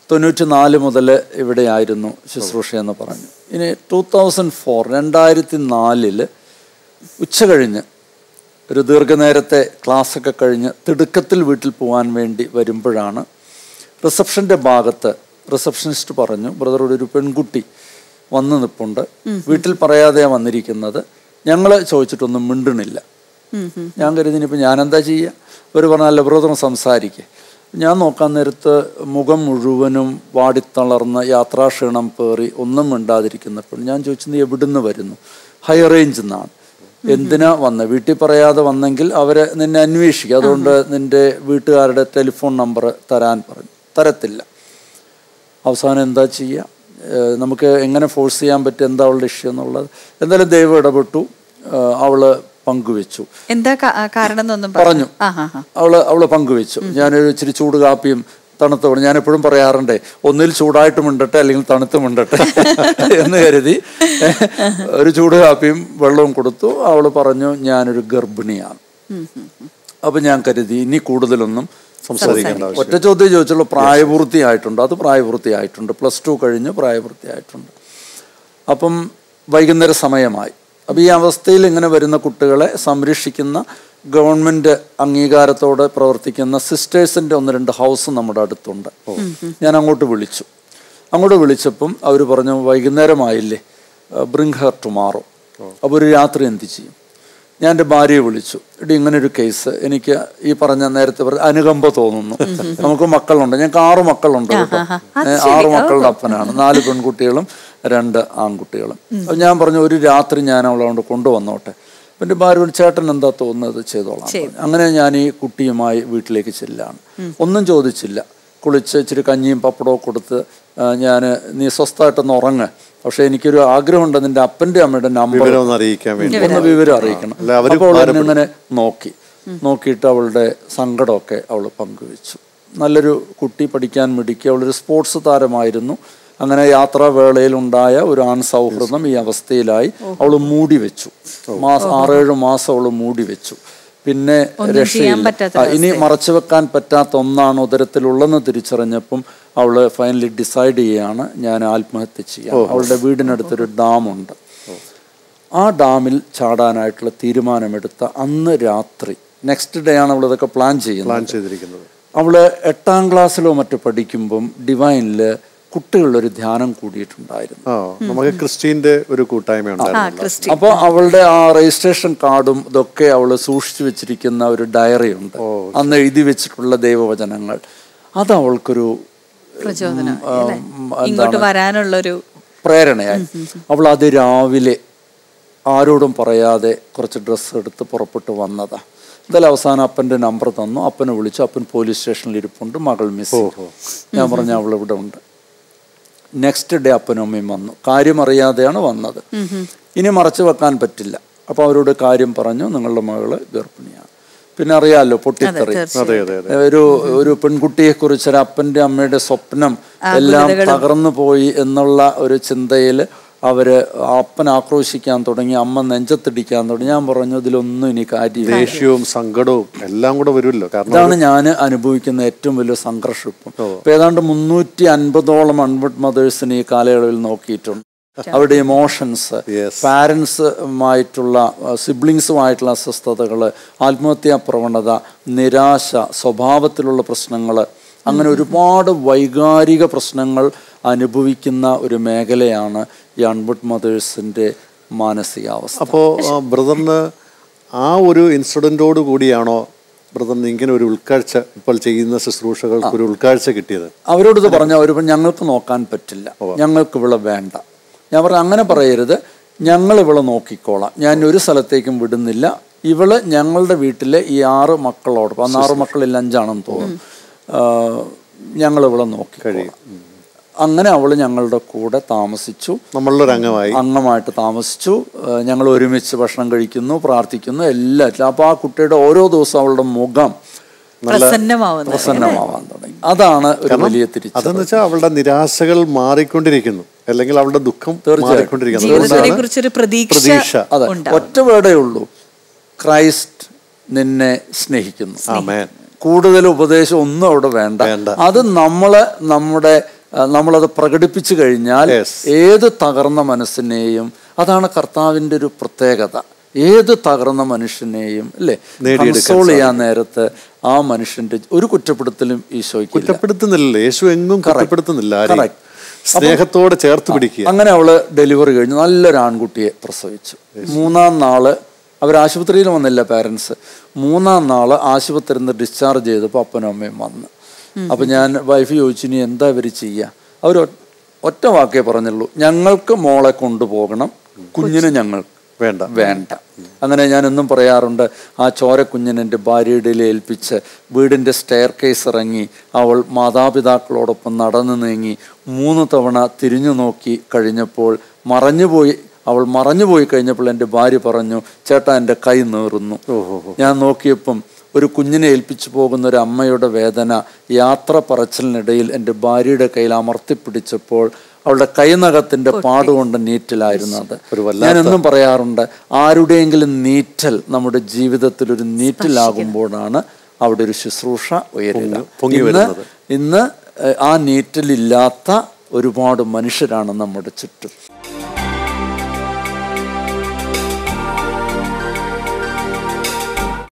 തൊണ്ണൂറ്റി നാല് മുതൽ ഇവിടെയായിരുന്നു ശുശ്രൂഷ എന്ന് പറഞ്ഞു ഇനി ടൂ തൗസൻഡ് ഫോർ രണ്ടായിരത്തി നാലില് ഉച്ച കഴിഞ്ഞ് ഒരു ദീർഘനേരത്തെ ക്ലാസ്സൊക്കെ കഴിഞ്ഞ് തിടുക്കത്തിൽ വീട്ടിൽ പോകാൻ വേണ്ടി വരുമ്പോഴാണ് റിസപ്ഷൻ്റെ ഭാഗത്ത് റിസപ്ഷനിസ്റ്റ് പറഞ്ഞു ബ്രദറോട് ഒരു പെൺകുട്ടി വന്ന് നിൽപ്പുണ്ട് വീട്ടിൽ പറയാതെയാണ് വന്നിരിക്കുന്നത് ഞങ്ങൾ ചോദിച്ചിട്ടൊന്നും മിണ്ടണില്ല ഞാൻ കരുതി ഇനിയിപ്പോൾ ഞാൻ എന്താ ചെയ്യുക ഒരു പറഞ്ഞല്ല ബ്രദർ സംസാരിക്കുക ഞാൻ നോക്കാൻ നേരത്ത് മുഖം മുഴുവനും വാടിത്തളർന്ന് യാത്രാക്ഷീണം പേറി ഒന്നും മിണ്ടാതിരിക്കുന്നപ്പോൾ ഞാൻ ചോദിച്ചു നീ എവിടുന്ന് വരുന്നു ഹൈ റേഞ്ച് എന്നാണ് എന്തിനാ വന്ന് വീട്ടിൽ പറയാതെ വന്നെങ്കിൽ അവരെ നിന്നെ അന്വേഷിക്കും അതുകൊണ്ട് നിന്റെ വീട്ടുകാരുടെ ടെലിഫോൺ നമ്പർ തരാൻ പറഞ്ഞു തരത്തില്ല അവസാനം എന്താ ചെയ്യുക ഏഹ് നമുക്ക് എങ്ങനെ ഫോഴ്സ് ചെയ്യാൻ പറ്റും എന്താ അവളുടെ ഇഷ്യൂ എന്നുള്ളത് എന്തായാലും ദൈവം ഇടപെട്ടു ഏഹ് അവള് പങ്കുവെച്ചു എന്താ കാ- കാരണം എന്നൊന്നും പറഞ്ഞു ആ ഹാ ഹാ അവള് അവള് പങ്കുവെച്ചു ഞാനൊരു ഇച്ചിരി ചൂട് കാപ്പിയും തണുത്ത വെള്ളം ഞാൻ എപ്പോഴും പറയാറുണ്ടേ ഒന്നിൽ ചൂടായിട്ട് മിണ്ടട്ടെ അല്ലെങ്കിൽ തണുത്ത് മിണ്ടട്ടെ എന്ന് കരുതി ഒരു ചൂട് കാപ്പിയും വെള്ളവും കൊടുത്തു അവള് പറഞ്ഞു ഞാനൊരു ഗർഭിണിയാണ് അപ്പൊ ഞാൻ കരുതി ഇനി കൂടുതലൊന്നും സംസാരിക്കേണ്ട ഒറ്റ ചോദ്യം ചോദിച്ചുള്ളൂ പ്രായപൂർത്തിയായിട്ടുണ്ട് അത് പ്രായപൂർത്തിയായിട്ടുണ്ട് പ്ലസ് ടു കഴിഞ്ഞ് പ്രായപൂർത്തിയായിട്ടുണ്ട് അപ്പം വൈകുന്നേര സമയമായി അപ്പം ഈ അവസ്ഥയിൽ ഇങ്ങനെ വരുന്ന കുട്ടികളെ സംരക്ഷിക്കുന്ന ഗവൺമെന്റ് അംഗീകാരത്തോടെ പ്രവർത്തിക്കുന്ന സിസ്റ്റേഴ്സിന്റെ ഒന്ന് രണ്ട് ഹൗസ് നമ്മുടെ അടുത്തുണ്ട് ഞാൻ അങ്ങോട്ട് വിളിച്ചു അങ്ങോട്ട് വിളിച്ചപ്പം അവർ പറഞ്ഞു വൈകുന്നേരമായില്ലേ ബ്രിങ് ഹെർ ടുമാറോ അപ്പോൾ ഒരു രാത്രി എന്ത് ചെയ്യും ഞാൻ എൻ്റെ ഭാര്യയെ വിളിച്ചു എടി ഇങ്ങനെ ഒരു കേസ് എനിക്ക് ഈ പറഞ്ഞ നേരത്തെ പറഞ്ഞ അനുകമ്പ തോന്നുന്നു നമുക്ക് മക്കളുണ്ട് ഞങ്ങൾക്ക് ആറ് മക്കളുണ്ട് കേട്ടോ ഏ, ആറ് മക്കളുടെ അപ്പനാണ് നാല് പെൺകുട്ടികളും രണ്ട് ആൺകുട്ടികളും അപ്പൊ ഞാൻ പറഞ്ഞു ഒരു രാത്രി ഞാൻ അവളെ കൊണ്ട് കൊണ്ടുവന്നോട്ടെ അപ്പൊ എൻ്റെ ഭാര്യ പറഞ്ഞു, ചേട്ടൻ എന്താ തോന്നുന്നത് ചെയ്തോളാം പറഞ്ഞു. അങ്ങനെ ഞാൻ ഈ കുട്ടിയുമായി വീട്ടിലേക്ക് ചെല്ലാണ് ഒന്നും ചോദിച്ചില്ല കുളിച്ച് ഇച്ചിരി കഞ്ഞിയും പപ്പടവും കൊടുത്ത് ഞാൻ നീ സ്വസ്ഥമായിട്ടൊന്ന് ഉറങ്ങ് പക്ഷെ എനിക്കൊരു ആഗ്രഹമുണ്ട് നിന്റെ അപ്പൻ്റെ അമ്മയുടെ നമ്പർ വിവരം ഒന്ന് അറിയിക്കാൻ വേണ്ടി ഒന്ന് വിവരം അറിയിക്കണം അല്ല, അവര് അപ്പോൾ അവൾ ഇങ്ങനെ നോക്കി നോക്കിയിട്ട് അവളുടെ സങ്കടമൊക്കെ അവൾ പങ്കുവെച്ചു നല്ലൊരു കുട്ടി പഠിക്കാൻ മിടിക്കുക അവളൊരു സ്പോർട്സ് താരമായിരുന്നു അങ്ങനെ യാത്രാവേളയിൽ ഉണ്ടായ ഒരു ആൺ സൗഹൃദം ഈ അവസ്ഥയിലായി അവൾ മൂടി വെച്ചു മാസം ആറേഴ് മാസം അവൾ മൂടി വെച്ചു പിന്നെ രക്ഷയില്ല പറ്റാത്ത ആ, ഇനി മറച്ചു വെക്കാൻ പറ്റാത്ത ഒന്നാണ് ഉദരത്തിലുള്ളതെന്ന് തിരിച്ചറിഞ്ഞപ്പം അവള് ഫൈനലി ഡിസൈഡ് ചെയ്യാണ് ഞാൻ ആത്മഹത്യ ചെയ്യാം അവളുടെ വീടിനടുത്തൊരു ഡാമുണ്ട് ആ ഡാമിൽ ചാടാനായിട്ടുള്ള തീരുമാനമെടുത്ത അന്ന് രാത്രി നെക്സ്റ്റ് ഡേ ആണ് അവൾ ഇതൊക്കെ പ്ലാൻ ചെയ്യുന്നത് പ്ലാൻ ചെയ്തിരിക്കുന്നത് അവള് എട്ടാം ക്ലാസ്സിലോ മറ്റോ പഠിക്കുമ്പം ഡിവൈനില് കുട്ടികളുടെ ഒരു ധ്യാനം കൂടിയിട്ടുണ്ടായിരുന്നു ആ നമുക്ക് ക്രിസ്റ്റീന്റെ ഒരു കൂട്ടായ്മ ആ ഉണ്ടായിരുന്നു ക്രിസ്റ്റി അപ്പോൾ അവളുടെ ആ രജിസ്ട്രേഷൻ കാർഡും ഇതൊക്കെ അവൾ സൂക്ഷിച്ചു വെച്ചിരിക്കുന്ന ഒരു ഡയറി ഉണ്ട് അന്ന് എഴുതി വെച്ചിട്ടുള്ള ദൈവവചനങ്ങൾ അത് അവൾക്കൊരു പ്രചോദനം ആ, അല്ലേ? ഉം, ഇങ്ങോട്ട് എന്താണ്? വരാനുള്ളൊരു പ്രേരണയായി അവൾ അത് രാവിലെ ആരോടും പറയാതെ കുറച്ച് ഡ്രസ്സ് എടുത്ത് പുറപ്പെട്ട് വന്നതാ എന്തായാലും അവസാനം അപ്പൻ്റെ നമ്പർ തന്നു അപ്പനെ വിളിച്ചു അപ്പൻ പോലീസ് സ്റ്റേഷനിൽ ഇരിപ്പുണ്ട് മകൾ മിസ് ഞാൻ പറഞ്ഞു അവൾ ഇവിടെ ഉണ്ട് നെക്സ്റ്റ് ഡേ അപ്പനും അമ്മയും വന്നു കാര്യം അറിയാതെയാണ് വന്നത് ഇനി മറച്ചു വെക്കാൻ പറ്റില്ല അപ്പോൾ അവരോട് കാര്യം പറഞ്ഞു നിങ്ങളുടെ മകള് ഗർഭിണിയാണ് പിന്നെ അറിയാമല്ലോ പൊട്ടിത്തെറി അതെ അതെ അതെ ഒരു ഒരു പെൺകുട്ടിയെ കുറിച്ച് ഒരു അപ്പന്റെ അമ്മയുടെ സ്വപ്നം എല്ലാം തകർന്നു പോയി എന്നുള്ള ഒരു ചിന്തയിൽ അവര് അപ്പൻ ആക്രോശിക്കാൻ തുടങ്ങി അമ്മ നെഞ്ചത്തിടിക്കാൻ തുടങ്ങി ഞാൻ പറഞ്ഞു ഇതിലൊന്നും ഇനി കാര്യമില്ല ദേഷ്യവും സങ്കടവും എല്ലാം കൂടെ വരുമല്ലോ കാരണം ഇതാണ് ഞാൻ അനുഭവിക്കുന്ന ഏറ്റവും വലിയ സംഘർഷം ഇപ്പം ഇപ്പൊ ഏതാണ്ട് മുന്നൂറ്റി അൻപതോളം അൺബഡ് മദേഴ്സിന് ഈ കാലയളവിൽ നോക്കിയിട്ടുണ്ട് അവരുടെ ഇമോഷൻസ് Yes. പാരൻസുമായിട്ടുള്ള സിബ്ലിങ്സുമായിട്ടുള്ള അസ്വസ്ഥതകൾ ആത്മഹത്യാ പ്രവണത നിരാശ സ്വഭാവത്തിലുള്ള പ്രശ്നങ്ങൾ അങ്ങനെ ഒരുപാട് വൈകാരിക പ്രശ്നങ്ങൾ അനുഭവിക്കുന്ന ഒരു മേഖലയാണ് ഈ അൺബഡ് മദേഴ്സിൻ്റെ മാനസികാവസ്ഥ അപ്പോ ബ്രദറിന് ആ ഒരു ഇൻസിഡന്റോട് കൂടിയാണോ ബ്രദറിന് ഇങ്ങനെ ഒരു ഉൾക്കാഴ്ച ഇപ്പോൾ ചെയ്യുന്ന ശുശ്രൂഷകൾക്ക് ഒരു ഉൾക്കാഴ്ച കിട്ടിയത് അവരോട് ഇത് പറഞ്ഞ അവർ ഞങ്ങൾക്ക് നോക്കാൻ പറ്റില്ല ഞങ്ങൾക്ക് ഇവിടെ വേണ്ട ഞാൻ പറഞ്ഞു അങ്ങനെ പറയരുത് ഞങ്ങൾ ഇവളെ നോക്കിക്കോളാം ഞാൻ ഒരു സ്ഥലത്തേക്കും വിടുന്നില്ല ഇവള് ഞങ്ങളുടെ വീട്ടിലെ ഈ ആറ് മക്കളോടൊപ്പം അന്ന് ആറ് മക്കളിൽ അഞ്ചാണെന്ന് തോന്നുന്നു ഞങ്ങൾ ഇവളെ നോക്കിക്കോളാം അങ്ങനെ അവൾ ഞങ്ങളുടെ കൂടെ താമസിച്ചു നമ്മളുടെ ഒരു അംഗമായി അംഗമായിട്ട് താമസിച്ചു ഏഹ് ഞങ്ങൾ ഒരുമിച്ച് ഭക്ഷണം കഴിക്കുന്നു പ്രാർത്ഥിക്കുന്നു എല്ലാം അപ്പോൾ ആ കുട്ടിയുടെ ഓരോ ദിവസവും അവളുടെ മുഖം പ്രസന്നമാവുന്നത് പ്രസന്നമാവാൻ തുടങ്ങി അതാണ് ഒരു വലിയ തിരിച്ചു അതെന്ന് വെച്ചാൽ അവളുടെ നിരാശകൾ മാറിക്കൊണ്ടിരിക്കുന്നു അല്ലെങ്കിൽ അവളുടെ ദുഃഖം മാറിക്കൊണ്ടിരിക്കുന്നു ജീവിതത്തിനെ കുറിച്ചൊരു പ്രതീക്ഷ പ്രതീക്ഷ. അതെ ഒറ്റ വേടേ ഉള്ളൂ ക്രൈസ്റ്റ് നിന്നെ സ്നേഹിക്കുന്നു ആമേൻ കൂടുതൽ ഉപദേശം ഒന്നും അവിടെ വേണ്ട വേണ്ട. അത് നമ്മള് നമ്മുടെ ആ, നമ്മളത് പ്രകടിപ്പിച്ചു കഴിഞ്ഞാൽ Yes. ഏത് തകർന്ന മനസ്സിനെയും അതാണ് കർത്താവിൻ്റെ ഒരു പ്രത്യേകത ഏത് തകർന്ന മനുഷ്യനെയും അല്ലേ നേടിയെടുക്കാൻ കൺസോൾ ചെയ്യാൻ നേരത്ത് ആ മനുഷ്യന്റെ ഒരു കുറ്റപ്പെടുത്തലും ഈശോയ്ക്ക് കുറ്റപ്പെടുത്തുന്നില്ല യേശു എങ്ങും കുറ്റപ്പെടുത്തുന്നില്ല ആരെയും Correct. സ്നേഹത്തോടെ ചേർത്ത് പിടിക്കുക അങ്ങനെ അവള് ഡെലിവറി കഴിഞ്ഞു നല്ലൊരു ആൺകുട്ടിയെ പ്രസവിച്ചു മൂന്നാം നാള് അവർ ആശുപത്രിയിൽ വന്നില്ല പാരൻസ് മൂന്നാം നാള് ആശുപത്രിയിൽ നിന്ന് ഡിസ്ചാർജ് ചെയ്തപ്പോൾ അപ്പനും അമ്മയും വന്നു അപ്പൊ ഞാൻ വൈഫ് ചോദിച്ചു ഇനി എന്താ ഇവർ ചെയ്യുക അവർ ഒറ്റ വാക്കേ പറഞ്ഞുള്ളൂ ഞങ്ങൾക്ക് മോളെ കൊണ്ടുപോകണം കുഞ്ഞിന് ഞങ്ങൾ വേണ്ട വേണ്ട അങ്ങനെ ഞാൻ എന്നും പറയാറുണ്ട് ആ ചോരക്കുഞ്ഞിനെ എൻ്റെ ഭാര്യയുടെ ഏൽപ്പിച്ച് വീടിൻ്റെ സ്റ്റെയർ കേസ് ഇറങ്ങി അവൾ മാതാപിതാക്കളോടൊപ്പം നടന്നു നീങ്ങി മൂന്ന് തവണ തിരിഞ്ഞു നോക്കി കഴിഞ്ഞപ്പോൾ മറഞ്ഞുപോയി അവൾ മറഞ്ഞുപോയി കഴിഞ്ഞപ്പോൾ എൻ്റെ ഭാര്യ പറഞ്ഞു ചേട്ടാ എൻ്റെ കൈ നീറുന്നു ഞാൻ നോക്കിയപ്പം ഒരു കുഞ്ഞിനെ ഏൽപ്പിച്ചു പോകുന്ന ഒരു അമ്മയുടെ വേദന യാത്ര പറച്ചിലിനിടയിൽ എൻ്റെ ഭാര്യയുടെ കയ്യിൽ അമർത്തിപ്പിടിച്ചപ്പോൾ അവളുടെ കൈനകത്തിന്റെ പാടുകൊണ്ട് നീറ്റലായിരുന്നു അത് ഞാൻ എന്നും പറയാറുണ്ട് ആരുടെയെങ്കിലും നീറ്റൽ നമ്മുടെ ജീവിതത്തിൽ ഒരു നീറ്റലാകുമ്പോഴാണ് അവിടെ ഒരു ശുശ്രൂഷ ഉയരുക പൊങ്ങി ഇന്ന് വരുന്നത്. ഇന്ന് ഏഹ്, ആ നീറ്റലില്ലാത്ത ഒരുപാട് മനുഷ്യരാണ് നമ്മുടെ ചുറ്റും